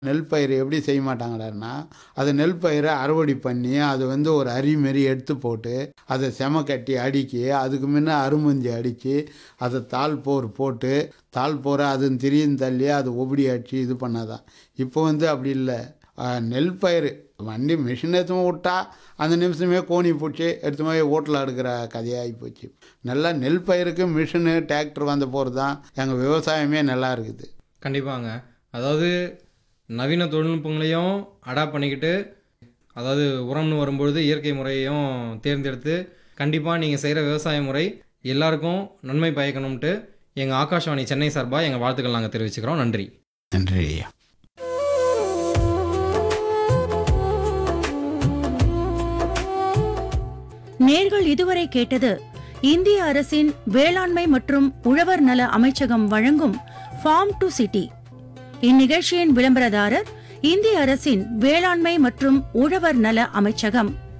நெல் பயிர் எப்படி செய்ய மாட்டாங்கடான்னா அது நெல் பயிரை அறுவடை பண்ணி அது வந்து ஒரு அரி மாரி எடுத்து போட்டு அதை செம கட்டி அடுக்கி அதுக்கு முன்ன அருமஞ்சி அடித்து அதை தாள் போர் போட்டு தாள் போரை அது திரியும் தள்ளி அது ஒபடி அடிச்சு இது பண்ணாதான் இப்போ வந்து அப்படி இல்லை நெல் பயிர் வண்டி மிஷின் எடுத்து விட்டா அந்த நிமிஷமே கோணி பிடிச்சி எடுத்து போய் ஓட்டில் எடுக்கிற கதையாகி போச்சு நல்லா நெல் பயிருக்கு மிஷினு டிராக்டர் வந்த போகிறது தான் எங்கள் விவசாயமே நல்லா இருக்குது கண்டிப்பாங்க அதாவது நவீன தொழில்நுட்பங்களையும் அடாப்ட் பண்ணிக்கிட்டு அதாவது உரம்னு வரும்பொழுது இயற்கை முறையையும் தேர்ந்தெடுத்து கண்டிப்பாக நீங்கள் செய்கிற விவசாய முறை எல்லாருக்கும் நன்மை பயக்கணும்ட்டு எங்கள் ஆகாஷவாணி சென்னை சார்பாக எங்கள் வாழ்த்துக்கள் நாங்கள் தெரிவிச்சுக்கிறோம் நன்றி நன்றி ஐயா நேர்கள் இதுவரை கேட்டது இந்திய அரசின் வேளாண்மை மற்றும் உழவர் நல அமைச்சகம் வழங்கும் ஃபார்ம் டு சிட்டி இந்நிகழ்ச்சியின் விளம்பரதாரர் இந்திய அரசின் வேளாண்மை மற்றும் உழவர் நல அமைச்சகம்